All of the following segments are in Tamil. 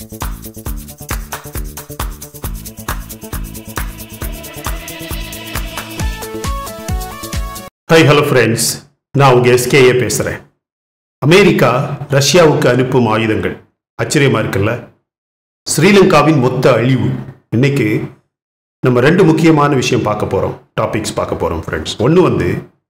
ஹை ஹலோ ஃப்ரெண்ட்ஸ் நான் உங்க எஸ்கேஏ பேசுகிறேன் அமெரிக்கா ரஷ்யாவுக்கு அனுப்பும் ஆயுதங்கள் ஆச்சரியமா இருக்குல்ல ஸ்ரீலங்காவின் மொத்த அழிவு இன்னைக்கு நம்ம ரெண்டு முக்கியமான விஷயம் பார்க்க போகிறோம் டாபிக்ஸ் பார்க்க போகிறோம் ஃப்ரெண்ட்ஸ் ஒன்று வந்து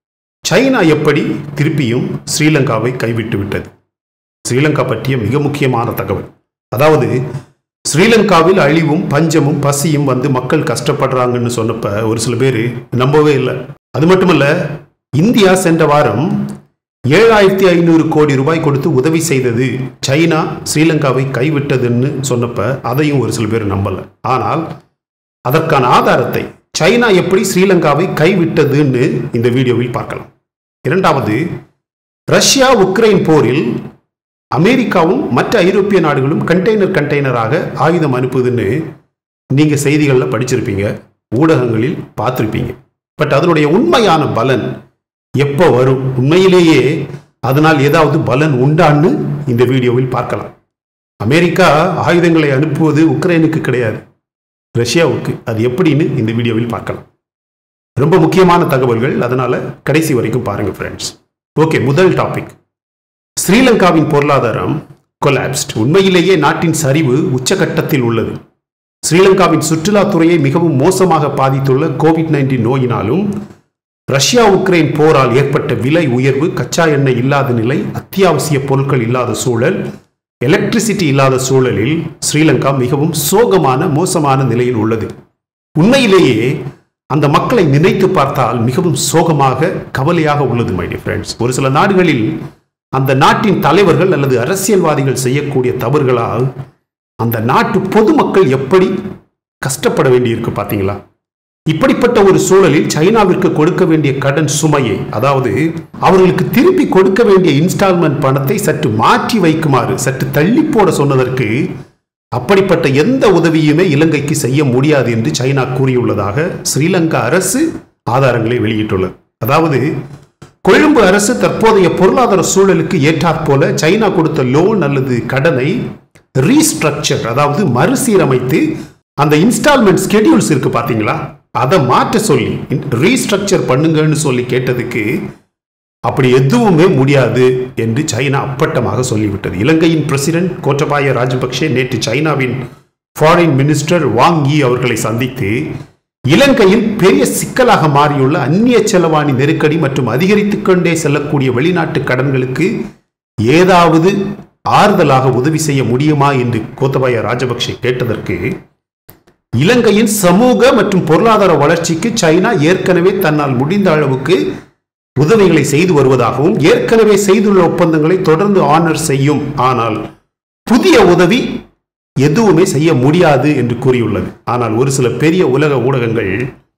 சைனா எப்படி திருப்பியும் ஸ்ரீலங்காவை கைவிட்டு விட்டது ஸ்ரீலங்கா பற்றிய மிக முக்கியமான தகவல் அதாவது ஸ்ரீலங்காவில் அழிவும் பஞ்சமும் பசியும் வந்து மக்கள் கஷ்டப்படுறாங்கன்னு சொன்னப்ப ஒரு சில பேர் நம்பவே இல்லை அது மட்டுமல்ல இந்தியா சென்ற வாரம் ஏழாயிரத்தி ஐநூறு கோடி ரூபாய் கொடுத்து உதவி செய்தது சைனா ஸ்ரீலங்காவை கைவிட்டதுன்னு சொன்னப்ப அதையும் ஒரு சில பேர் நம்பல ஆனால் அதற்கான ஆதாரத்தை சைனா எப்படி ஸ்ரீலங்காவை கைவிட்டதுன்னு இந்த வீடியோவில் பார்க்கலாம் இரண்டாவது ரஷ்யா உக்ரைன் போரில் அமெரிக்காவும் மற்ற ஐரோப்பிய நாடுகளும் கண்டெய்னர் கண்டெய்னராக ஆயுதம் அனுப்புதுன்னு நீங்க செய்திகளில் படிச்சிருப்பீங்க ஊடகங்களில் பார்த்துருப்பீங்க பட் அதனுடைய உண்மையான பலன் எப்போ வரும் உண்மையிலேயே அதனால் ஏதாவது பலன் உண்டான்னு இந்த வீடியோவில் பார்க்கலாம் அமெரிக்கா ஆயுதங்களை அனுப்புவது உக்ரைனுக்கு கிடையாது ரஷ்யாவுக்கு அது எப்படின்னு இந்த வீடியோவில் பார்க்கலாம் ரொம்ப முக்கியமான தகவல்கள் அதனால கடைசி வரைக்கும் பாருங்க ஃப்ரெண்ட்ஸ் ஓகே முதல் டாபிக் ஸ்ரீலங்காவின் பொருளாதாரம் கொலாப்ஸ்ட் உண்மையிலேயே நாட்டின் சரிவு உச்சகட்டத்தில் உள்ளது ஸ்ரீலங்காவின் சுற்றுலாத்துறையை மிகவும் மோசமாக பாதித்துள்ள கோவிட் நைன்டீன் நோயினாலும் ரஷ்யா உக்ரைன் போரால் ஏற்பட்ட விலை உயர்வு கச்சா எண்ணெய் இல்லாத நிலை அத்தியாவசிய பொருட்கள் இல்லாத சூழல் எலக்ட்ரிசிட்டி இல்லாத சூழலில் ஸ்ரீலங்கா மிகவும் சோகமான மோசமான நிலையில் உள்ளது உண்மையிலேயே அந்த மக்களை நினைத்து பார்த்தால் மிகவும் சோகமாக கவலையாக உள்ளது மை டியர் ஃப்ரெண்ட்ஸ் ஒரு சில நாடுகளில் அந்த நாட்டின் தலைவர்கள் அல்லது அரசியல்வாதிகள் செய்யக்கூடிய தவறுகளால் அந்த நாட்டு பொதுமக்கள் எப்படி கஷ்டப்பட வேண்டியிருக்கு பார்த்தீங்களா இப்படிப்பட்ட ஒரு சூழலில் சைனாவிற்கு கொடுக்க வேண்டிய கடன் சுமையை அதாவது அவர்களுக்கு திருப்பி கொடுக்க வேண்டிய இன்ஸ்டால்மெண்ட் பணத்தை சற்று மாற்றி வைக்குமாறு சற்று தள்ளி போட சொன்னதற்கு அப்படிப்பட்ட எந்த உதவியுமே இலங்கைக்கு செய்ய முடியாது என்று சைனா கூறியுள்ளதாக ஸ்ரீலங்கா அரசு ஆதாரங்களை வெளியிட்டுள்ளது அதாவது கொழும்பு அரசு தற்போதைய பொருளாதார சூழலுக்கு ஏற்றாற்போல சைனா கொடுத்த லோன் அல்லது கடனை ரீஸ்ட்ரக்சர் அதாவது மறுசீரமைத்து அந்த இன்ஸ்டால்மெண்ட் ஸ்கெடியூல்ஸ் இருக்கு பாத்தீங்களா அதை மாற்ற சொல்லி ரீஸ்ட்ரக்சர் பண்ணுங்கன்னு சொல்லி கேட்டதுக்கு அப்படி எதுவுமே முடியாது என்று சைனா அப்பட்டமாக சொல்லிவிட்டது இலங்கையின் பிரசிடென்ட் கோட்டபாய ராஜபக்சே நேற்று சைனாவின் ஃபாரின் மினிஸ்டர் வாங் யி அவர்களை சந்தித்து இலங்கையில் பெரிய சிக்கலாக மாறியுள்ள அந்நிய செலவாணி நெருக்கடி மற்றும் அதிகரித்துக் கொண்டே செல்லக்கூடிய வெளிநாட்டு கடன்களுக்கு ஏதாவது ஆறுதலாக உதவி செய்ய முடியுமா என்று கோத்தபாய ராஜபக்சே கேட்டதற்கு இலங்கையின் சமூக மற்றும் பொருளாதார வளர்ச்சிக்கு சைனா ஏற்கனவே தன்னால் முடிந்த அளவுக்கு உதவிகளை செய்து வருவதாகவும் ஏற்கனவே செய்துள்ள ஒப்பந்தங்களை தொடர்ந்து ஆனர் செய்யும் ஆனால் புதிய உதவி எதுவுமே செய்ய முடியாது என்று கூறியுள்ளது ஆனால் ஒரு சில பெரிய உலக ஊடகங்கள்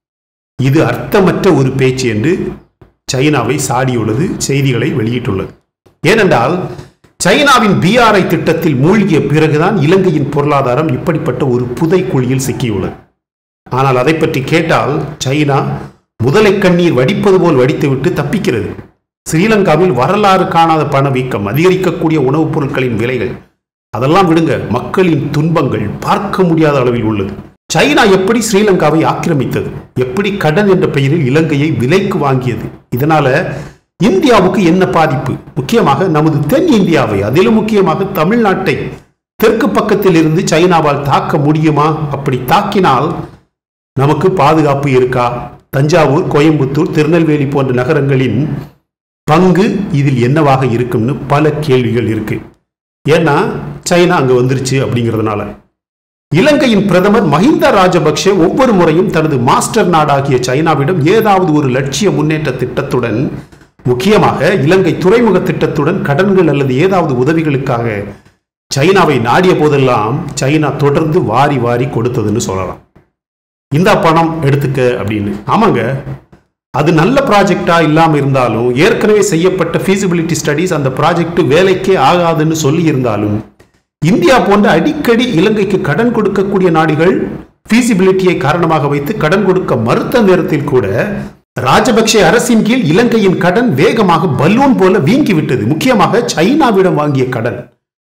இது அர்த்தமற்ற ஒரு பேச்சு என்று சைனாவை சாடியுள்ளது செய்திகளை வெளியிட்டுள்ளது ஏனென்றால் சைனாவின் பிஆர்ஐ திட்டத்தில் மூழ்கிய பிறகுதான் இலங்கையின் பொருளாதாரம் இப்படிப்பட்ட ஒரு புதைக்குழியில் சிக்கியுள்ளது ஆனால் அதை பற்றி கேட்டால் சைனா முதலை கண்ணீர் வடிப்பது போல் வடித்துவிட்டு தப்பிக்கிறது ஸ்ரீலங்காவில் வரலாறு காணாத பணவீக்கம் அதிகரிக்கக்கூடிய உணவுப் பொருட்களின் விலைகள் அதெல்லாம் விடுங்க மக்களின் துன்பங்கள் பார்க்க முடியாத அளவில் உள்ளது சைனா எப்படி ஸ்ரீலங்காவை ஆக்கிரமித்தது எப்படி கடன் என்ற பெயரில் இலங்கையை விலைக்கு வாங்கியது இதனால இந்தியாவுக்கு என்ன பாதிப்பு முக்கியமாக நமது தென் இந்தியாவை அதிலும் முக்கியமாக தமிழ்நாட்டை தெற்கு பக்கத்தில் இருந்து சைனாவால் தாக்க முடியுமா அப்படி தாக்கினால் நமக்கு பாதுகாப்பு இருக்கா தஞ்சாவூர் கோயம்புத்தூர் திருநெல்வேலி போன்ற நகரங்களின் பங்கு இதில் என்னவாக இருக்கும்னு பல கேள்விகள் இருக்கு ஏன்னா சைனா அங்க வந்துருச்சு அப்படிங்கிறதுனால இலங்கையின் பிரதமர் மஹிந்த ராஜபக்ஷ ஒவ்வொரு முறையும் தனது மாஸ்டர் நாடாகிய சைனாவிடம் ஏதாவது ஒரு லட்சிய முன்னேற்ற திட்டத்துடன் முக்கியமாக இலங்கை துறைமுக திட்டத்துடன் கடன்கள் அல்லது ஏதாவது உதவிகளுக்காக சைனாவை நாடிய போதெல்லாம் சைனா தொடர்ந்து வாரி வாரி கொடுத்ததுன்னு சொல்லலாம் இந்த பணம் எடுத்துக்க அப்படின்னு ஆமாங்க அது நல்ல ப்ராஜெக்டா இல்லாம இருந்தாலும் ஏற்கனவே செய்யப்பட்ட ஃபீசிபிலிட்டி ஸ்டடிஸ் அந்த ப்ராஜெக்ட் வேலைக்கே ஆகாதுன்னு சொல்லி இருந்தாலும் இந்தியா போன்ற அடிக்கடி இலங்கைக்கு கடன் கொடுக்கக்கூடிய நாடுகள் ஃபீசிபிலிட்டியை காரணமாக வைத்து கடன் கொடுக்க மறுத்த நேரத்தில் கூட ராஜபக்சே அரசின் கீழ் இலங்கையின் கடன் வேகமாக பலூன் போல வீங்கி விட்டது முக்கியமாக சைனாவிடம் வாங்கிய கடன்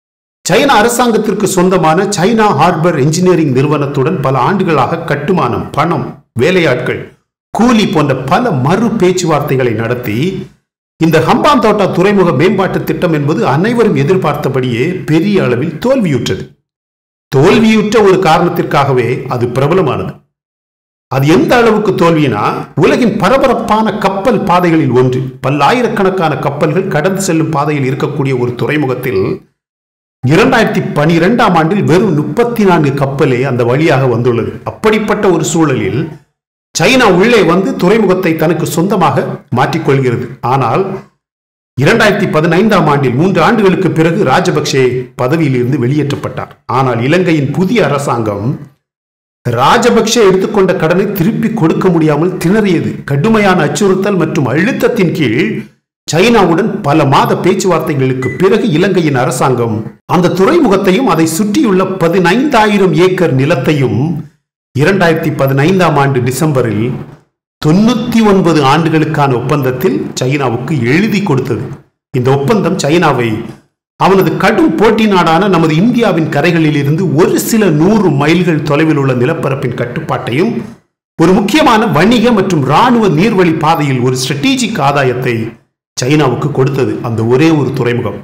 சைனா அரசாங்கத்திற்கு சொந்தமான சைனா ஹார்பர் என்ஜினியரிங் நிறுவனத்துடன் பல ஆண்டுகளாக கட்டுமானம் பணம் வேலையாட்கள் கூலி போன்ற பல மறு பேச்சுவார்த்தைகளை நடத்தி இந்த ஹம்பாந்தோட்டா துறைமுக மேம்பாட்டு திட்டம் என்பது அனைவரும் எதிர்பார்த்தபடியே பெரிய அளவில் தோல்வியுற்றது தோல்வியுற்ற ஒரு காரணத்திற்காகவே அது பிரபலமானது அது எந்த அளவுக்கு தோல்வினா உலகின் பரபரப்பான கப்பல் பாதைகளில் ஒன்று பல்லாயிரக்கணக்கான கப்பல்கள் கடந்து செல்லும் பாதையில் இருக்கக்கூடிய ஒரு துறைமுகத்தில் இரண்டாயிரத்தி பனிரெண்டாம் ஆண்டில் வெறும் முப்பத்தி நான்கு கப்பலே அந்த வழியாக வந்துள்ளது அப்படிப்பட்ட ஒரு சூழலில் சைனா உள்ளே வந்து துறைமுகத்தை தனக்கு சொந்தமாக மாற்றிக்கொள்கிறது ஆனால் இரண்டாயிரத்தி பதினைந்தாம் ஆண்டில் மூன்று ஆண்டுகளுக்கு பிறகு ராஜபக்சே பதவியில் இருந்து வெளியேற்றப்பட்டார் ஆனால் இலங்கையின் புதிய அரசாங்கம் ராஜபக்சே எடுத்துக்கொண்ட கடனை திருப்பி கொடுக்க முடியாமல் திணறியது கடுமையான அச்சுறுத்தல் மற்றும் அழுத்தத்தின் கீழ் சைனாவுடன் பல மாத பேச்சுவார்த்தைகளுக்கு பிறகு இலங்கையின் அரசாங்கம் அந்த துறைமுகத்தையும் அதை சுற்றியுள்ள பதினைந்தாயிரம் ஏக்கர் நிலத்தையும் இரண்டாயிரத்தி பதினைந்தாம் ஆண்டு டிசம்பரில் தொண்ணூத்தி ஒன்பது ஆண்டுகளுக்கான ஒப்பந்தத்தில் சைனாவுக்கு எழுதி கொடுத்தது இந்த ஒப்பந்தம் சைனாவை அவனது கடும் போட்டி நாடான நமது இந்தியாவின் கரைகளில் இருந்து ஒரு சில நூறு மைல்கள் தொலைவில் உள்ள நிலப்பரப்பின் கட்டுப்பாட்டையும் ஒரு முக்கியமான வணிக மற்றும் ராணுவ நீர்வழி பாதையில் ஒரு ஸ்ட்ராட்டஜிக் ஆதாயத்தை சைனாவுக்கு கொடுத்தது அந்த ஒரே ஒரு துறைமுகம்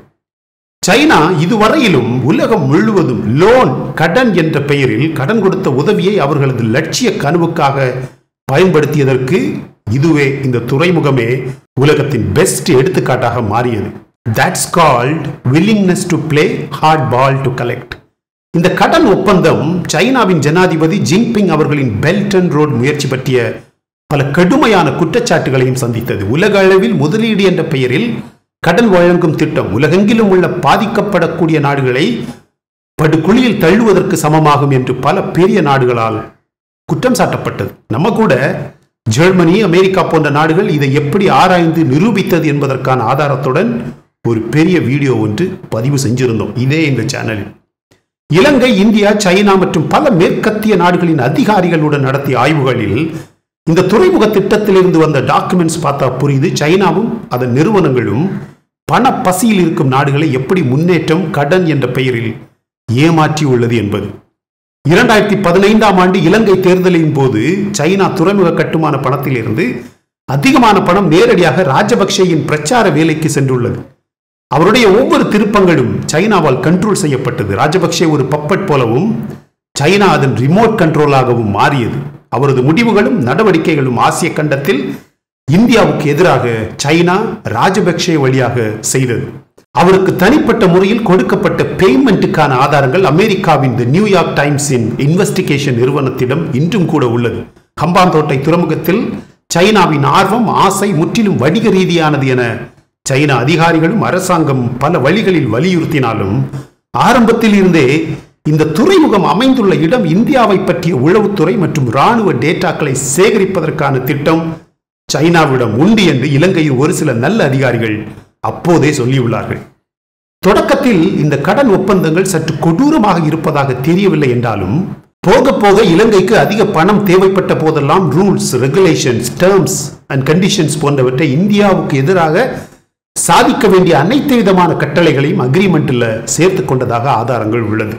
சைனா இதுவரையிலும் உலகம் முழுவதும் லோன் கடன் என்ற பெயரில் கடன் கொடுத்த உதவியை அவர்களது லட்சிய கனவுக்காக பயன்படுத்தியதற்கு இதுவே இந்த துறைமுகமே உலகத்தின் பெஸ்ட் எடுத்துக்காட்டாக மாறியது that's called willingness to play hard ball to collect இந்த கடன் ஒப்பந்தம் சைனாவின் ஜனாதிபதி ஜின்பிங் அவர்களின் பெல்ட் அண்ட் ரோட் முயற்சி பற்றிய பல கடுமையான குற்றச்சாட்டுகளையும் சந்தித்தது உலக அளவில் முதலீடு என்ற பெயரில் கடன் வழங்கும் திட்டம் உலகெங்கிலும் உள்ள பாதிக்கப்படக்கூடிய நாடுகளை படுகுழியில் தள்ளுவதற்கு சமமாகும் என்று பல பெரிய நாடுகளால் குற்றம் சாட்டப்பட்டது நம்ம கூட ஜெர்மனி அமெரிக்கா போன்ற நாடுகள் இதை எப்படி ஆராய்ந்து நிரூபித்தது என்பதற்கான ஆதாரத்துடன் ஒரு பெரிய வீடியோ ஒன்று பதிவு செஞ்சிருந்தோம் இதே இந்த சேனலில் இலங்கை இந்தியா சைனா மற்றும் பல மேற்கத்திய நாடுகளின் அதிகாரிகளுடன் நடத்திய ஆய்வுகளில் இந்த துறைமுக திட்டத்திலிருந்து வந்த டாக்குமெண்ட்ஸ் பார்த்தா புரியுது சைனாவும் அதன் நிறுவனங்களும் பண பசியில் இருக்கும் நாடுகளை எப்படி முன்னேற்றம் கடன் என்ற பெயரில் ஏமாற்றி உள்ளது என்பது இரண்டாயிரத்தி பதினைந்தாம் ஆண்டு இலங்கை தேர்தலின் போது சைனா துறைமுக கட்டுமான பணத்திலிருந்து அதிகமான பணம் நேரடியாக ராஜபக்சேயின் பிரச்சார வேலைக்கு சென்றுள்ளது அவருடைய ஒவ்வொரு திருப்பங்களும் சைனாவால் கண்ட்ரோல் செய்யப்பட்டது ராஜபக்சே ஒரு பப்பட் போலவும் சைனா அதன் ரிமோட் கண்ட்ரோலாகவும் மாறியது அவரது முடிவுகளும் நடவடிக்கைகளும் ஆசிய கண்டத்தில் இந்தியாவுக்கு எதிராக சைனா ராஜபக்சே வழியாக செய்தது அவருக்கு தனிப்பட்ட முறையில் கொடுக்கப்பட்ட பேமெண்ட்டுக்கான ஆதாரங்கள் அமெரிக்காவின் தி நியூயார்க் டைம்ஸின் இன்வெஸ்டிகேஷன் நிறுவனத்திடம் இன்றும் கூட உள்ளது ஹம்பாந்தோட்டை துறைமுகத்தில் சைனாவின் ஆர்வம் ஆசை முற்றிலும் வணிக ரீதியானது என சைனா அதிகாரிகளும் அரசாங்கம் பல வழிகளில் வலியுறுத்தினாலும் ஆரம்பத்தில் இருந்தே இந்த துறைமுகம் அமைந்துள்ள இடம் இந்தியாவை பற்றிய உளவுத்துறை மற்றும் ராணுவ டேட்டாக்களை சேகரிப்பதற்கான திட்டம் சைனாவிடம் உண்டு என்று இலங்கையின் ஒரு சில நல்ல அதிகாரிகள் அப்போதே சொல்லியுள்ளார்கள் தொடக்கத்தில் இந்த கடன் ஒப்பந்தங்கள் சற்று கொடூரமாக இருப்பதாக தெரியவில்லை என்றாலும் போக போக இலங்கைக்கு அதிக பணம் தேவைப்பட்ட போதெல்லாம் rules regulations terms and conditions போன்றவற்றை இந்தியாவுக்கு எதிராக சாதிக்க வேண்டிய அனைத்து விதமான கட்டளைகளையும் அக்ரிமெண்ட்டில் சேர்த்து கொண்டதாக ஆதாரங்கள் உள்ளது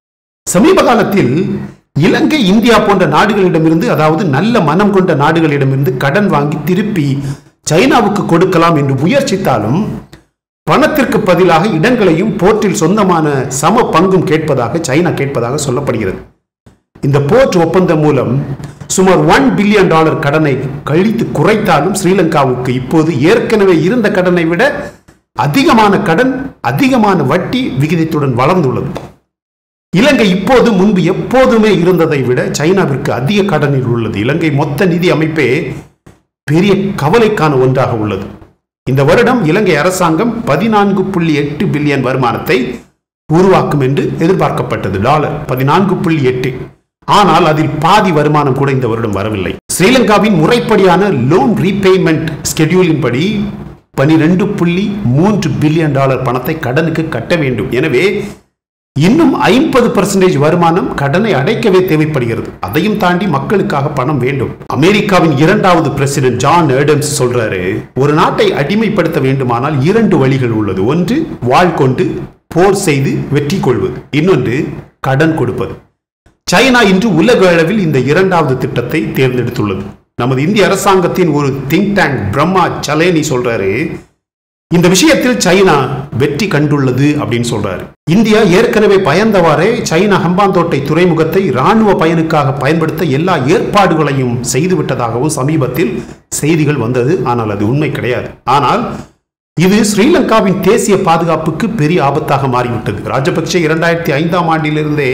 சமீப காலத்தில் இலங்கை இந்தியா போன்ற நாடுகளிடமிருந்து அதாவது நல்ல மனம் கொண்ட நாடுகளிடமிருந்து கடன் வாங்கி திருப்பி சைனாவுக்கு கொடுக்கலாம் என்று முயற்சித்தாலும் பணத்திற்கு பதிலாக இடங்களையும் போர்ட்டில் சொந்தமான சம பங்கும் கேட்பதாக சைனா கேட்பதாக சொல்லப்படுகிறது இந்த போர்ட் ஒப்பந்தம் மூலம் சுமார் ஒன் பில்லியன் டாலர் கடனை கழித்து குறைத்தாலும் ஸ்ரீலங்காவுக்கு இப்போது ஏற்கனவே இருந்த கடனை விட அதிகமான கடன் அதிகமான வட்டி விகிதத்துடன் வளர்ந்துள்ளது இலங்கை இப்போது முன்பு எப்போதுமே இருந்ததை விட சைனாவிற்கு அதிக கடனில் உள்ளது இலங்கை மொத்த நிதி அமைப்பே பெரிய கவலைக்கான ஒன்றாக உள்ளது இந்த வருடம் இலங்கை அரசாங்கம் பதினான்கு புள்ளி எட்டு பில்லியன் வருமானத்தை உருவாக்கும் என்று எதிர்பார்க்கப்பட்டது டாலர் பதினான்கு புள்ளி எட்டு ஆனால் அதில் பாதி வருமானம் கூட இந்த வருடம் வரவில்லை ஸ்ரீலங்காவின் முறைப்படியான லோன் ரீபேமெண்ட் ஸ்கெடியூலின் படி பனிரெண்டு புள்ளி மூன்று பில்லியன் டாலர் பணத்தை கடனுக்கு கட்ட வேண்டும் எனவே இன்னும் ஐம்பது பர்சன்டேஜ் வருமானம் கடனை அடைக்கவே தேவைப்படுகிறது அதையும் தாண்டி மக்களுக்காக பணம் வேண்டும் அமெரிக்காவின் இரண்டாவது பிரசிடென்ட் ஜான் ஏடம்ஸ் சொல்றாரு ஒரு நாட்டை அடிமைப்படுத்த வேண்டுமானால் இரண்டு வழிகள் உள்ளது ஒன்று வாள் கொண்டு போர் செய்து வெற்றி கொள்வது இன்னொன்று கடன் கொடுப்பது சைனா இன்று உலக அளவில் இந்த இரண்டாவது திட்டத்தை தேர்ந்தெடுத்துள்ளது நமது இந்திய அரசாங்கத்தின் ஒரு திங்க் டேங்க் பிரம்மா சலேனி சொல்றாரு இந்த விஷயத்தில் சைனா வெற்றி கண்டுள்ளது அப்படின்னு சொல்றாரு இந்தியா ஏற்கனவே பயந்தவாறே சைனா ஹம்பாந்தோட்டை துறைமுகத்தை ராணுவ பயனுக்காக பயன்படுத்த எல்லா ஏற்பாடுகளையும் செய்துவிட்டதாகவும் சமீபத்தில் செய்திகள் வந்தது ஆனால் அது உண்மை கிடையாது ஆனால் இது ஸ்ரீலங்காவின் தேசிய பாதுகாப்புக்கு பெரிய ஆபத்தாக மாறிவிட்டது ராஜபக்சே இரண்டாயிரத்தி ஐந்தாம் ஆண்டிலிருந்தே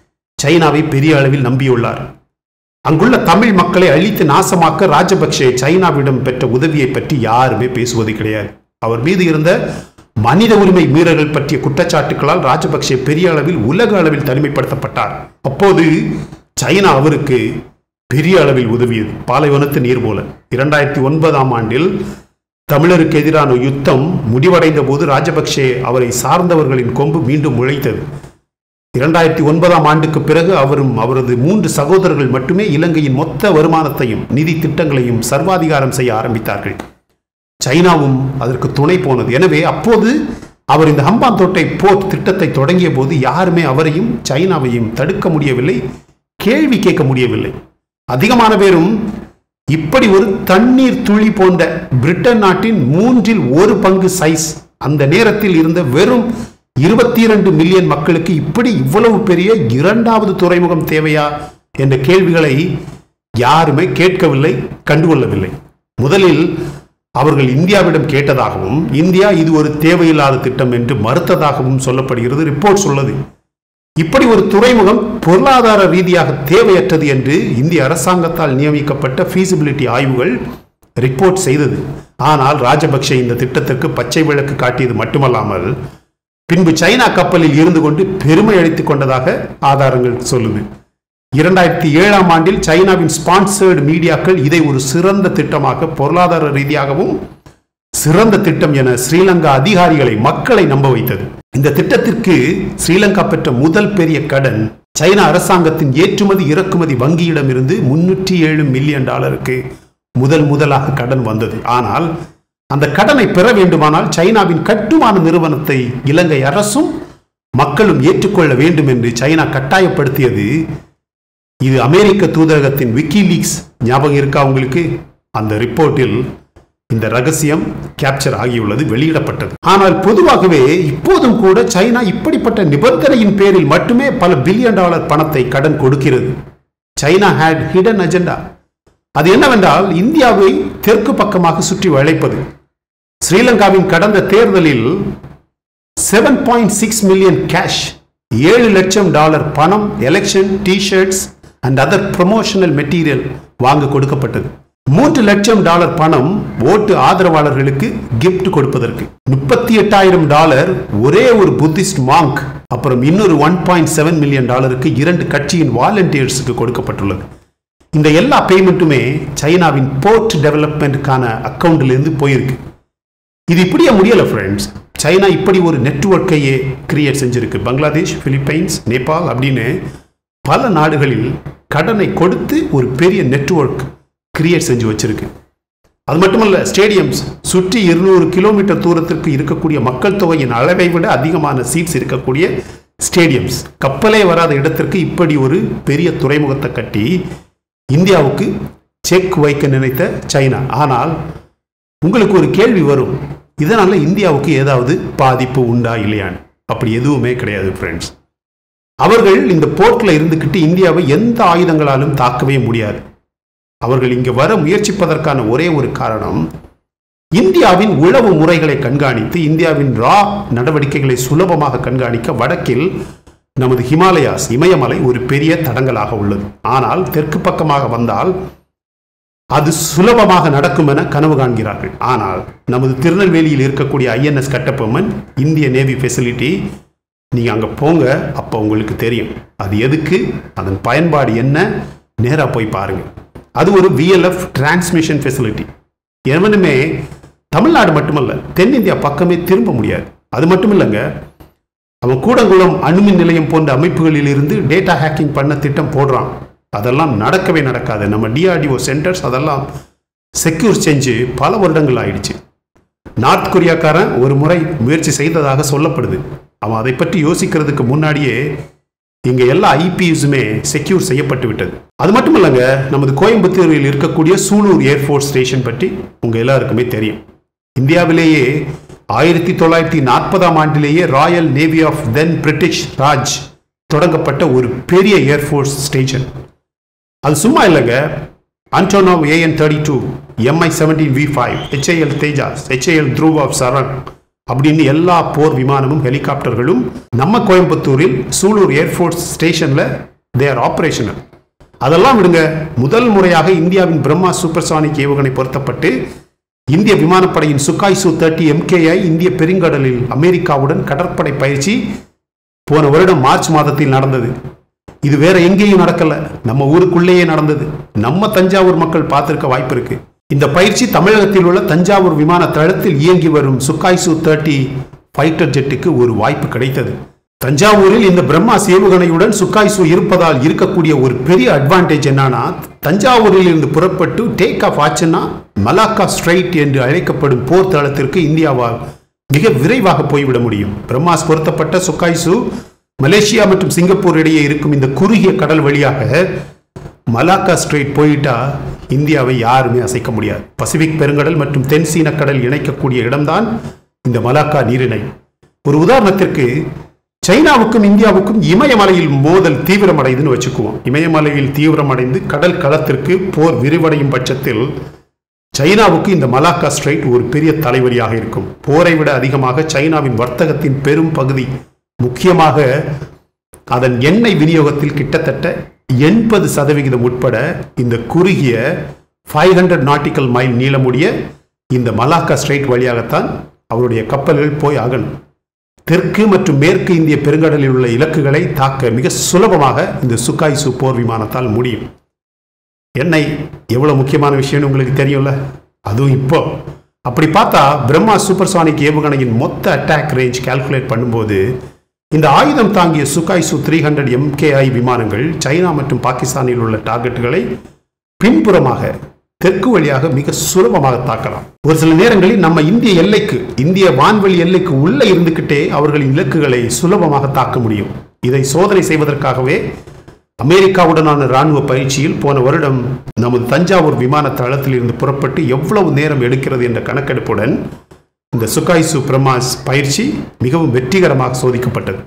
சைனாவை பெரிய அளவில் நம்பியுள்ளார் அங்குள்ள தமிழ் மக்களை அழித்து நாசமாக்க ராஜபக்சே சைனாவிடம் பெற்ற உதவியை பற்றி யாருமே பேசுவது கிடையாது அவர் மீது இருந்த மனித உரிமை மீறல்கள் பற்றிய குற்றச்சாட்டுகளால் ராஜபக்சே பெரிய அளவில் உலக அளவில் தனிமைப்படுத்தப்பட்டார் அப்போது சைனா அவருக்கு பெரிய அளவில் உதவியது பாலைவனத்து நீர் போல இரண்டாயிரத்தி ஒன்பதாம் ஆண்டில் தமிழருக்கு எதிரான யுத்தம் முடிவடைந்த போது ராஜபக்சே அவரை சார்ந்தவர்களின் கொம்பு மீண்டும் முளைத்தது இரண்டாயிரத்தி ஒன்பதாம் ஆண்டுக்கு பிறகு அவரும் அவரது மூன்று சகோதரர்கள் மட்டுமே இலங்கையின் மொத்த வருமானத்தையும் நிதி திட்டங்களையும் சர்வாதிகாரம் செய்ய ஆரம்பித்தார்கள் சைனாவும் அதற்கு துணை போனது எனவே அப்போது அவர் இந்த ஹம்பாந்தோட்டை போர்ட் திட்டத்தை தொடங்கிய போது யாருமே அவரையும் சைனாவையும் தடுக்க முடியவில்லை கேள்வி கேட்க முடியவில்லை அதிகமான பேரும் இப்படி ஒரு தண்ணீர் துளி போன்ற பிரிட்டன் நாட்டின் மூன்றில் ஒரு பங்கு சைஸ் அந்த நேரத்தில் இருந்த வெறும் இருபத்தி இரண்டு மில்லியன் மக்களுக்கு இப்படி இவ்வளவு பெரிய இரண்டாவது துறைமுகம் தேவையா என்ற கேள்விகளை யாருமே கேட்கவில்லை கண்டுகொள்ளவில்லை முதலில் அவர்கள் இந்தியாவிடம் கேட்டதாகவும் இந்தியா இது ஒரு தேவையில்லாத திட்டம் என்று மறுத்ததாகவும் சொல்லப்படுகிறது ரிப்போர்ட் சொல்லுது இப்படி ஒரு துறைமுகம் பொருளாதார ரீதியாக தேவையற்றது என்று இந்திய அரசாங்கத்தால் நியமிக்கப்பட்ட ஃபீசிபிலிட்டி ஆய்வுகள் ரிப்போர்ட் செய்தது ஆனால் ராஜபக்சே இந்த திட்டத்திற்கு பச்சை விளக்கு காட்டியது மட்டுமல்லாமல் பின்பு சைனா கப்பலில் இருந்து கொண்டு பெருமை அளித்துக் கொண்டதாக ஆதாரங்கள் சொல்லுது இரண்டாயிரத்தி ஏழாம் ஆண்டில் சைனாவின் ஸ்பான்சர்டு மீடியாக்கள் இதை ஒரு சிறந்த திட்டமாக பொருளாதார ரீதியாகவும் சிறந்த திட்டம் என ஸ்ரீலங்கா அதிகாரிகளை மக்களை நம்ப வைத்தது இந்த திட்டத்திற்கு ஸ்ரீலங்கா பெற்ற முதல் பெரிய கடன் சைனா அரசாங்கத்தின் ஏற்றுமதி இறக்குமதி வங்கியிடமிருந்து முன்னூற்றி ஏழு மில்லியன் டாலருக்கு முதல் முதலாக கடன் வந்தது ஆனால் அந்த கடனை பெற வேண்டுமானால் சைனாவின் கட்டுமான நிறுவனத்தை இலங்கை அரசும் மக்களும் ஏற்றுக்கொள்ள வேண்டும் என்று சைனா கட்டாயப்படுத்தியது இது அமெரிக்க தூதரகத்தின் விக்கிலீக்ஸ் ஞாபகம் இருக்கா உங்களுக்கு அந்த ரிப்போர்ட்டில் இந்த ரகசியம் கேப்சர் ஆகியுள்ளது வெளியிடப்பட்டது ஆனால் பொதுவாகவே இப்போதும் கூட சைனா இப்படிப்பட்ட நிபந்தனையின் பேரில் மட்டுமே பல பில்லியன் டாலர் பணத்தை கடன் கொடுக்கிறது சைனா ஹேட் ஹிடன் அஜெண்டா அது என்னவென்றால் இந்தியாவை தெற்கு பக்கமாக சுற்றி வளைப்பது ஸ்ரீலங்காவின் கடந்த தேர்தலில் seven point six million cash ஏழு லட்சம் டாலர் பணம் election tshirts and other promotional material வாங்க கொடுக்கப்பட்டது மூன்று லட்சம் டாலர் பணம் ஓட்டு ஆதரவாளர்களுக்கு கிஃப்ட் கொடுப்பதற்கு முப்பத்தி எட்டாயிரம் டாலர் ஒரே ஒரு புத்திஸ்ட் மாங்க் அப்புறம் இன்னொரு ஒன் பாயிண்ட் செவன் மில்லியன் டாலருக்கு இரண்டு கட்சியின் வாலண்டியர்ஸுக்கு கொடுக்கப்பட்டுள்ளது இந்த எல்லா பேமெண்ட்டுமே சைனாவின் போர்ட் டெவலப்மெண்ட்டுக்கான அக்கௌண்ட்லேருந்து போயிருக்கு இது இப்படியே முடியல ஃப்ரெண்ட்ஸ் சைனா இப்படி ஒரு நெட்வொர்க்கையே கிரியேட் செஞ்சிருக்கு பங்களாதேஷ் பிலிப்பைன்ஸ் நேபாள் அப்படின்னு பல நாடுகளில் கடனை கொடுத்து ஒரு பெரிய நெட்வொர்க் கிரியேட் செஞ்சு வச்சிருக்கு அது மட்டுமல்ல ஸ்டேடியம்ஸ் சுற்றி இருநூறு கிலோமீட்டர் தூரத்திற்கு இருக்கக்கூடிய மக்கள் தொகையின் அளவை விட அதிகமான சீட்ஸ் இருக்கக்கூடிய ஸ்டேடியம்ஸ் கப்பலே வராத இடத்திற்கு இப்படி ஒரு பெரிய துறைமுகத்தை கட்டி இந்தியாவுக்கு செக் வைக்க நினைத்த சைனா ஆனால் உங்களுக்கு ஒரு கேள்வி வரும் இதனால இந்தியாவுக்கு ஏதாவது பாதிப்பு உண்டா இல்லையான்னு அப்படி எதுவுமே கிடையாது ஃப்ரெண்ட்ஸ் அவர்கள் இந்த போர்ட்டில் இருந்துக்கிட்டு இந்தியாவை எந்த ஆயுதங்களாலும் தாக்கவே முடியாது அவர்கள் இங்கு வர முயற்சிப்பதற்கான ஒரே ஒரு காரணம் இந்தியாவின் உளவு முறைகளை கண்காணித்து இந்தியாவின் ரா நடவடிக்கைகளை சுலபமாக கண்காணிக்க வடக்கில் நமது ஹிமாலயாஸ் இமயமலை ஒரு பெரிய தடங்கலாக உள்ளது ஆனால் தெற்கு பக்கமாக வந்தால் அது சுலபமாக நடக்கும் என கனவு காண்கிறார்கள் ஆனால் நமது திருநெல்வேலியில் இருக்கக்கூடிய ஐஎன்எஸ் கட்டபொம்மன் இந்திய நேவி ஃபெசிலிட்டி நீங்கள் அங்கே போங்க அப்போ உங்களுக்கு தெரியும் அது எதுக்கு அதன் பயன்பாடு என்ன நேராக போய் பாருங்க அது ஒரு விஎல்எஃப் டிரான்ஸ்மிஷன் ஃபெசிலிட்டி எவனுமே தமிழ்நாடு மட்டுமல்ல தென்னிந்தியா பக்கமே திரும்ப முடியாது அது மட்டும் இல்லைங்க அவன் கூடங்குளம் அணுமின் நிலையம் போன்ற அமைப்புகளில் இருந்து டேட்டா ஹேக்கிங் பண்ண திட்டம் போடுறான் அதெல்லாம் நடக்கவே நடக்காது நம்ம டிஆர்டிஓ சென்டர்ஸ் அதெல்லாம் செக்யூர் செஞ்சு பல வருடங்கள் ஆயிடுச்சு நார்த் கொரியாக்காரன் ஒரு முறை முயற்சி செய்ததாக சொல்லப்படுது அவன் அதை பற்றி யோசிக்கிறதுக்கு முன்னாடியே இங்க எல்லா ஐபிஎஸுமே செக்யூர் செய்யப்பட்டு விட்டது அது மட்டும் இல்லைங்க நமது கோயம்புத்தூரில் இருக்கக்கூடிய சூலூர் ஏர்ஃபோர்ஸ் ஸ்டேஷன் பற்றி உங்க எல்லாருக்குமே தெரியும் இந்தியாவிலேயே ஆயிரத்தி தொள்ளாயிரத்தி நாற்பதாம் ஆண்டிலேயே Royal Navy of then British Raj தொடங்கப்பட்ட ஒரு பெரிய ஏர்ஃபோர்ஸ் ஸ்டேஷன் அது சும்மா இல்லைங்க Antonov AN thirty two MI seventeen V five HAL Tejas HAL Dhruv of சரண் அப்படின்னு எல்லா போர் விமானமும் ஹெலிகாப்டர்களும் நம்ம கோயம்புத்தூரில் சூலூர் ஏர்ஃபோர்ஸ் ஸ்டேஷனில் தே ஆர் ஆப்ரேஷனல் அதெல்லாம் விடுங்க முதல் முறையாக இந்தியாவின் பிரம்மா சூப்பர்சானிக் ஏவுகணை பொருத்தப்பட்டு இந்திய விமானப்படையின் சுக்காய் சு தேர்ட்டி எம்கேஐ இந்திய பெருங்கடலில் அமெரிக்காவுடன் கடற்படை பயிற்சி போன வருடம் மார்ச் மாதத்தில் நடந்தது இது வேற எங்கேயும் நடக்கல நம்ம ஊருக்குள்ளேயே நடந்தது நம்ம தஞ்சாவூர் மக்கள் பார்த்திருக்க வாய்ப்பு இருக்கு இந்த பயிற்சி தமிழகத்தில் உள்ள தஞ்சாவூர் விமான தளத்தில் இயங்கி வரும் சுக்காய் சு தேர்ட்டி ஃபைட்டர் ஜெட்டுக்கு ஒரு வாய்ப்பு கிடைத்தது தஞ்சாவூரில் இந்த பிரம்மாஸ் ஏவுகணையுடன் சுக்காய் சு இருப்பதால் இருக்கக்கூடிய ஒரு பெரிய அட்வான்டேஜ் என்னன்னா தஞ்சாவூரில் இருந்து புறப்பட்டு டேக் ஆஃப் ஆச்சுன்னா மலாக்கா ஸ்ட்ரைட் என்று அழைக்கப்படும் போர் தளத்திற்கு இந்தியாவால் மிக விரைவாக போய்விட முடியும் பிரம்மாஸ் பொருத்தப்பட்ட சுக்காய்சு மலேசியா மற்றும் சிங்கப்பூர் இடையே இருக்கும் இந்த குறுகிய கடல் வழியாக மலாக்கா ஸ்ட்ரெயிட் போயிட்டா இந்தியாவை யாருமே அசைக்க முடியாது பசிபிக் பெருங்கடல் மற்றும் தென் சீன கடல் இணைக்கக்கூடிய இடம்தான் இந்த மலாக்கா நீரிணை ஒரு உதாரணத்திற்கு சைனாவுக்கும் இந்தியாவுக்கும் இமயமலையில் மோதல் தீவிரமடைதுன்னு வச்சுக்குவோம் இமயமலையில் தீவிரமடைந்து கடல் களத்திற்கு போர் விரிவடையும் பட்சத்தில் சைனாவுக்கு இந்த மலாக்கா ஸ்ட்ரைட் ஒரு பெரிய தலைவலியாக இருக்கும் போரை விட அதிகமாக சைனாவின் வர்த்தகத்தின் பெரும் பகுதி முக்கியமாக அதன் எண்ணெய் விநியோகத்தில் கிட்டத்தட்ட எண்பது சதவிகிதம் உட்பட இந்த குறுகிய ஃபைவ் ஹண்ட்ரட் நாட்டிக்கல் மைல் நீளமுடைய இந்த மலாக்கா ஸ்ட்ரைட் வழியாகத்தான் அவருடைய கப்பல்கள் போய் ஆகணும் தெற்கு மற்றும் மேற்கு இந்திய பெருங்கடலில் உள்ள இலக்குகளை தாக்க மிக சுலபமாக இந்த சுக்காய் சு போர் விமானத்தால் முடியும் எண்ணெய் எவ்வளவு முக்கியமான விஷயம்னு உங்களுக்கு தெரியும்ல அதுவும் இப்போ அப்படி பார்த்தா பிரம்மா சூப்பர்சானிக் ஏவுகணையின் மொத்த அட்டாக் ரேஞ்ச் கால்குலேட் பண்ணும்போது இந்த ஆயுதம் தாங்கிய Sukhoi Su three hundred MKI விமானங்கள் சைனா மற்றும் பாகிஸ்தானில் உள்ள டார்கெட்டுகளை பின்புறமாக தெற்கு வழியாக மிக சுலபமாக தாக்கலாம் ஒரு சில நேரங்களில் நம்ம இந்திய எல்லைக்கு இந்திய வான்வெளி எல்லைக்கு உள்ள இருந்துகிட்டே அவர்களின் இலக்குகளை சுலபமாக தாக்க முடியும் இதை சோதனை செய்வதற்காகவே அமெரிக்காவுடனான ராணுவ பயிற்சியில் போன வருடம் நமது தஞ்சாவூர் விமான தளத்தில் இருந்து புறப்பட்டு எவ்வளவு நேரம் எடுக்கிறது என்ற கணக்கெடுப்புடன் இந்த சுகாய்சு பிரமாஸ் பயிற்சி மிகவும் வெற்றிகரமாக சோதிக்கப்பட்டது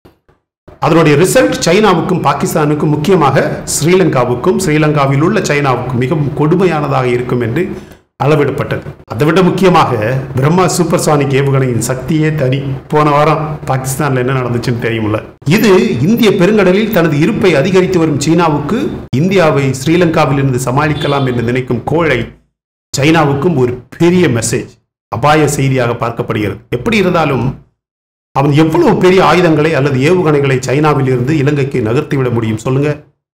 அதனுடைய ரிசல்ட் சைனாவுக்கும் பாகிஸ்தானுக்கும் முக்கியமாக ஸ்ரீலங்காவுக்கும் ஸ்ரீலங்காவில் உள்ள சைனாவுக்கும் மிகவும் கொடுமையானதாக இருக்கும் என்று அளவிடப்பட்டது அதை விட முக்கியமாக பிரம்மா சூப்பர்சானிக் ஏவுகணையின் சக்தியே தனி போன வாரம் பாகிஸ்தான்ல என்ன நடந்துச்சுன்னு தெரியும்ல இது இந்திய பெருங்கடலில் தனது இருப்பை அதிகரித்து வரும் சீனாவுக்கு இந்தியாவை ஸ்ரீலங்காவில் இருந்து சமாளிக்கலாம் என்று நினைக்கும் கோழை சைனாவுக்கும் ஒரு பெரிய மெசேஜ் அபாய செய்தியாக பார்க்கப்படுகிறது எப்படி இருந்தாலும் அவன் எவ்வளவு பெரிய ஆயுதங்களை அல்லது ஏவுகணைகளை சைனாவில் இருந்து இலங்கைக்கு நகர்த்திவிட முடியும் சொல்லுங்க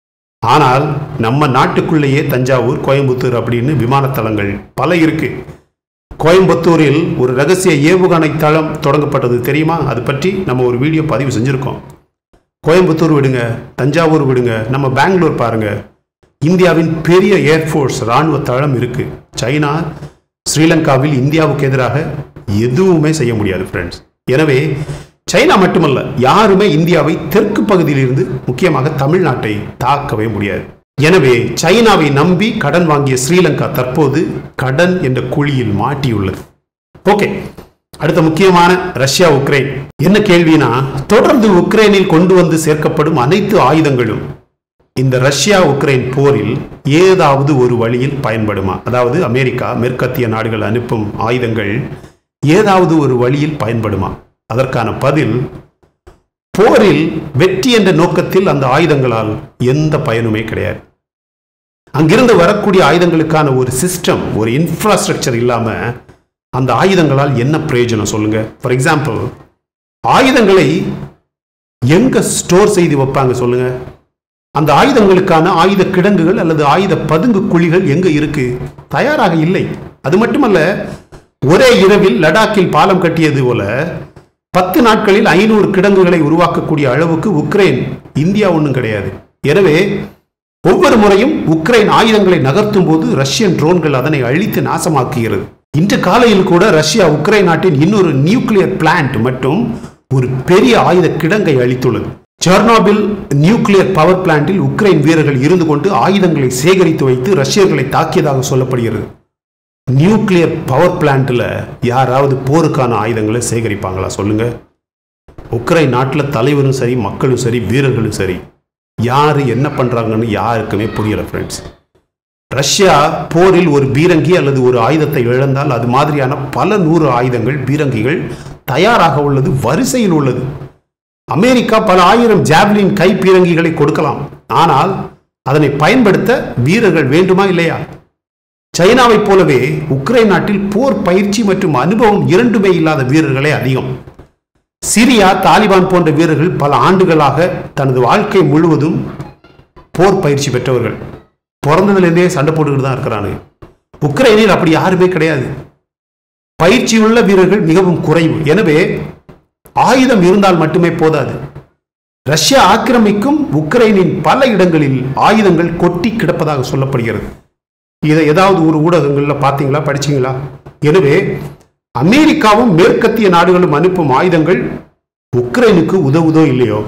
ஆனால் நம்ம நாட்டுக்குள்ளேயே தஞ்சாவூர் கோயம்புத்தூர் அப்படின்னு விமானத்தளங்கள் பல இருக்கு கோயம்புத்தூரில் ஒரு ரகசிய ஏவுகணை தளம் தொடங்கப்பட்டது தெரியுமா அது பற்றி நம்ம ஒரு வீடியோ பதிவு செஞ்சிருக்கோம் கோயம்புத்தூர் விடுங்க தஞ்சாவூர் விடுங்க நம்ம பெங்களூர் பாருங்க இந்தியாவின் பெரிய ஏர்ஃபோர்ஸ் ராணுவ தளம் இருக்கு சைனா ஸ்ரீலங்காவில் இந்தியாவுக்கு எதிராக எதுவுமே செய்ய முடியாது ஃப்ரெண்ட்ஸ் எனவே சைனா மட்டுமல்ல யாருமே இந்தியாவை தெற்கு பகுதியிலிருந்து முக்கியமாக தமிழ்நாட்டை தாக்கவே முடியாது எனவே சைனாவை நம்பி கடன் வாங்கிய ஸ்ரீலங்கா தற்போது கடன் என்ற குழியில் மாட்டியுள்ளது ஓகே அடுத்த முக்கியமான ரஷ்யா உக்ரைன் என்ன கேள்வினா தொடர்ந்து உக்ரைனில் கொண்டு வந்து சேர்க்கப்படும் அனைத்து ஆயுதங்களும் இந்த ரஷ்யா உக்ரைன் போரில் ஏதாவது ஒரு வழியில் பயன்படுமா அதாவது அமெரிக்கா மேற்கத்திய நாடுகள் அனுப்பும் ஆயுதங்கள் ஏதாவது ஒரு வழியில் பயன்படுமா அதற்கான பதில் போரில் வெற்றி என்ற நோக்கத்தில் அந்த ஆயுதங்களால் எந்த பயனுமே கிடையாது அங்கிருந்து வரக்கூடிய ஆயுதங்களுக்கான ஒரு சிஸ்டம் ஒரு இன்ஃப்ராஸ்ட்ரக்சர் இல்லாம அந்த ஆயுதங்களால் என்ன பிரயோஜனம் சொல்லுங்க ஃபார் எக்ஸாம்பிள் ஆயுதங்களை எங்க ஸ்டோர் செய்து வைப்பாங்க சொல்லுங்க அந்த ஆயுதங்களுக்கான ஆயுத கிடங்குகள் அல்லது ஆயுத பதுங்கு குழிகள் எங்க இருக்கு தயாராக இல்லை அது மட்டுமல்ல ஒரே இரவில் லடாக்கில் பாலம் கட்டியது போல பத்து நாட்களில் ஐநூறு கிடங்குகளை உருவாக்கக்கூடிய அளவுக்கு உக்ரைன் இந்தியா ஒன்றும் கிடையாது எனவே ஒவ்வொரு முறையும் உக்ரைன் ஆயுதங்களை நகர்த்தும் போது ரஷ்யன் ட்ரோன்கள் அதனை அழித்து நாசமாக்குகிறது இன்று காலையில் கூட ரஷ்யா உக்ரைன் நாட்டின் இன்னொரு நியூக்ளியர் பிளான்ட் மற்றும் ஒரு பெரிய ஆயுத கிடங்கை அளித்துள்ளது செர்னாபில் நியூக்ளியர் பவர் பிளான்ட்டில் உக்ரைன் வீரர்கள் இருந்து கொண்டு ஆயுதங்களை சேகரித்து வைத்து ரஷ்யர்களை தாக்கியதாக சொல்லப்படுகிறது நியூக்ளியர் பவர் பிளான்ட்ல யாராவது போருக்கான ஆயுதங்களை சேகரிப்பாங்களா சொல்லுங்க உக்ரைன் நாட்டில் தலைவரும் சரி மக்களும் சரி வீரர்களும் சரி யார் என்ன பண்ணுறாங்கன்னு யாருக்குமே புரியல ஃப்ரெண்ட்ஸ் ரஷ்யா போரில் ஒரு பீரங்கி அல்லது ஒரு ஆயுதத்தை இழந்தால் அது மாதிரியான பல நூறு ஆயுதங்கள் பீரங்கிகள் தயாராக உள்ளது வரிசையில் உள்ளது அமெரிக்கா பல ஆயிரம் ஜாவ்லின் கை பீரங்கிகளை கொடுக்கலாம் ஆனால் அதனை பயன்படுத்த வீரர்கள் வேண்டுமா இல்லையா சைனாவைப் போலவே உக்ரைன் நாட்டில் போர் பயிற்சி மற்றும் அனுபவம் இரண்டுமே இல்லாத வீரர்களே அதிகம் சிரியா தாலிபான் போன்ற வீரர்கள் பல ஆண்டுகளாக தனது வாழ்க்கை முழுவதும் போர் பயிற்சி பெற்றவர்கள் பிறந்ததுலேருந்தே சண்டை போட்டுக்கிட்டு தான் இருக்கிறானுங்க உக்ரைனில் அப்படி யாருமே கிடையாது பயிற்சியுள்ள வீரர்கள் மிகவும் குறைவு எனவே ஆயுதம் இருந்தால் மட்டுமே போதாது ரஷ்யா ஆக்கிரமிக்கும் உக்ரைனின் பல இடங்களில் ஆயுதங்கள் கொட்டி கிடப்பதாக சொல்லப்படுகிறது இதை ஏதாவது ஒரு ஊடகங்களில் பார்த்தீங்களா படிச்சீங்களா எனவே அமெரிக்காவும் மேற்கத்திய நாடுகளும் அனுப்பும் ஆயுதங்கள் உக்ரைனுக்கு உதவுதோ இல்லையோ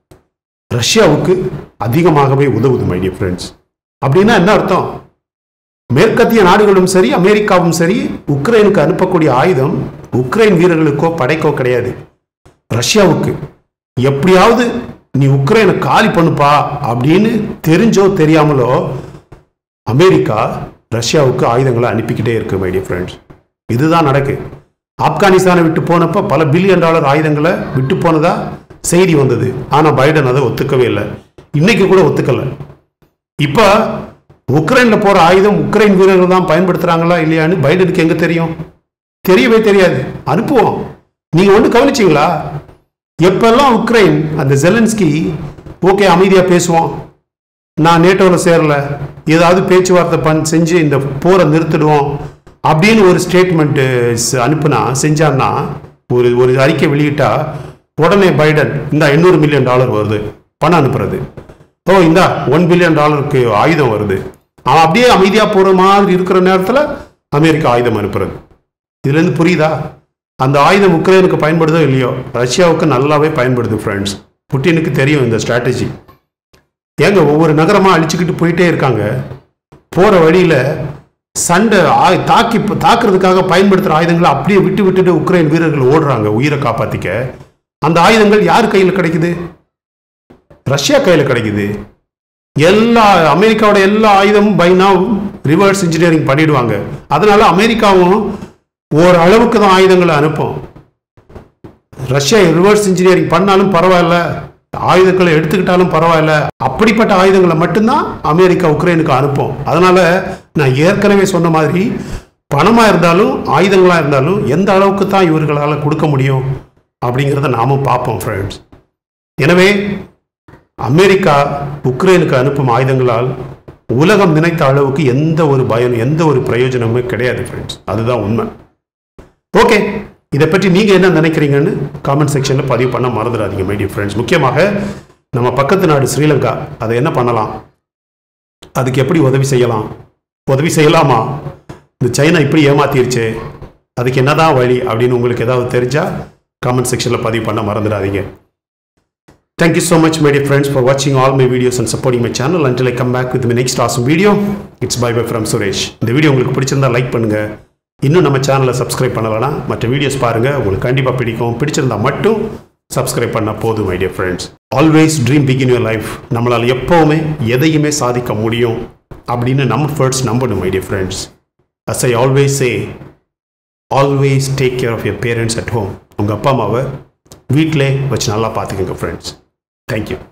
ரஷ்யாவுக்கு அதிகமாகவே உதவுது மை டியர் ஃப்ரெண்ட்ஸ் அப்படின்னா என்ன அர்த்தம் மேற்கத்திய நாடுகளும் சரி அமெரிக்காவும் சரி உக்ரைனுக்கு அனுப்பக்கூடிய ஆயுதம் உக்ரைன் வீரர்களுக்கோ படைக்கோ கிடையாது ரஷ்யாவுக்கு எப்படியாவது நீ உக்ரைனை காலி பண்ணுப்பா அப்படின்னு தெரிஞ்சோ தெரியாமலோ அமெரிக்கா ரஷ்யாவுக்கு ஆயுதங்களை அனுப்பிக்கிட்டே இருக்கு மை டியர் ஃப்ரெண்ட்ஸ் இதுதான் நடக்கு ஆப்கானிஸ்தானை விட்டு போனப்ப பல பில்லியன் டாலர் ஆயுதங்களை விட்டு போனதா செய்தி வந்தது ஆனால் பைடன் அதை ஒத்துக்கவே இல்லை இன்னைக்கு கூட ஒத்துக்கல இப்போ உக்ரைன்ல போற ஆயுதம் உக்ரைன் வீரர்கள் தான் பயன்படுத்துறாங்களா இல்லையான்னு பைடனுக்கு எங்க தெரியும் தெரியவே தெரியாது அனுப்புவோம் நீங்க ஒன்று கவனிச்சிங்களா எப்பெல்லாம் உக்ரைன் அந்த ஜெலன்ஸ்கி ஓகே அமைதியா பேசுவோம் நான் நேட்டோவில் சேரல ஏதாவது பேச்சுவார்த்தை பண் செஞ்சு இந்த போரை நிறுத்திடுவோம் அப்படின்னு ஒரு ஸ்டேட்மெண்ட் அனுப்புனா செஞ்சான்னா ஒரு ஒரு அறிக்கை வெளியிட்டா உடனே பைடன் இந்த எண்ணூறு மில்லியன் டாலர் வருது பணம் அனுப்புறது ஓ இந்தா ஒன் பில்லியன் டாலருக்கு ஆயுதம் வருது அவன் அப்படியே அமைதியாக போகிற மாதிரி இருக்கிற நேரத்தில் அமெரிக்கா ஆயுதம் அனுப்புறது இதுலேருந்து புரியுதா அந்த ஆயுதம் உக்ரைனுக்கு பயன்படுதோ இல்லையோ ரஷ்யாவுக்கு நல்லாவே பயன்படுது ஃப்ரெண்ட்ஸ் புட்டினுக்கு தெரியும் இந்த ஸ்ட்ராட்டஜி ஏங்க ஒவ்வொரு நகரமாக அழிச்சுக்கிட்டு போயிட்டே இருக்காங்க போகிற வழியில் சண்டை ஆ- தாக்கி தாக்குறதுக்காக பயன்படுத்துகிற ஆயுதங்களை அப்படியே விட்டு விட்டுட்டு உக்ரைன் வீரர்கள் ஓடுறாங்க உயிரை காப்பாற்றிக்க அந்த ஆயுதங்கள் யார் கையில் கிடைக்குது ரஷ்யா கையில் கிடைக்குது எல்லா அமெரிக்காவோட எல்லா ஆயுதமும் பை now ரிவர்ஸ் இன்ஜினியரிங் பண்ணிடுவாங்க அதனால அமெரிக்காவும் ஓரளவுக்கு தான் ஆயுதங்களை அனுப்பும் ரஷ்யா ரிவர்ஸ் இன்ஜினியரிங் பண்ணாலும் பரவாயில்ல ஆயுதங்களை எடுத்துக்கிட்டாலும் பரவாயில்ல அப்படிப்பட்ட ஆயுதங்களை மட்டும்தான் அமெரிக்கா உக்ரைனுக்கு அனுப்பும் அதனால நான் ஏற்கனவே சொன்ன மாதிரி பணமா இருந்தாலும் ஆயுதங்களா இருந்தாலும் எந்த அளவுக்கு தான் இவர்களால் கொடுக்க முடியும் அப்படிங்கிறத நாமும் பார்ப்போம் ஃப்ரெண்ட்ஸ் எனவே அமெரிக்கா உக்ரைனுக்கு அனுப்பும் ஆயுதங்களால் உலகம் நினைத்த அளவுக்கு எந்த ஒரு பயன் எந்த ஒரு பிரயோஜனமுமே கிடையாது ஃப்ரெண்ட்ஸ் அதுதான் உண்மை ஓகே இதை பற்றி நீங்கள் என்ன நினைக்கிறீங்கன்னு காமெண்ட் செக்ஷனில் பதிவு பண்ண மறந்துடாதீங்க மை டியர் ஃப்ரெண்ட்ஸ் முக்கியமாக நம்ம பக்கத்து நாடு ஸ்ரீலங்கா அதை என்ன பண்ணலாம் அதுக்கு எப்படி உதவி செய்யலாம் உதவி செய்யலாமா இந்த சைனா இப்படி ஏமாத்திருச்சு அதுக்கு என்னதான் வழி அப்படின்னு உங்களுக்கு ஏதாவது தெரிஞ்சா காமெண்ட் செக்ஷனில் பதிவு பண்ண மறந்துடாதீங்க Thank you so much, my dear friends, for watching all my videos and supporting my channel. Until I come back with my next awesome video, it's bye bye from Suresh. இந்த வீடியோ உங்களுக்கு பிடிச்சிருந்தா லைக் பண்ணுங்க இன்னும் நம்ம சேனலை சப்ஸ்கிரைப் பண்ணலனா மற்ற வீடியோஸ் பாருங்க உங்களுக்கு கண்டிப்பாக பிடிக்கும் பிடிச்சிருந்தா மட்டும் சப்ஸ்கிரைப் பண்ண போதும் my dear friends always dream begin your life நம்மளால் எப்போவுமே எதையுமே சாதிக்க முடியும் அப்படின்னு நம்ம ஃபர்ஸ்ட் நம்பணும் my dear friends as I always say always take care of your parents at home உங்கள் அப்பா அம்மாவை வீட்டிலே வச்சு நல்லா பார்த்துக்கோங்க ஃப்ரெண்ட்ஸ் தேங்க்யூ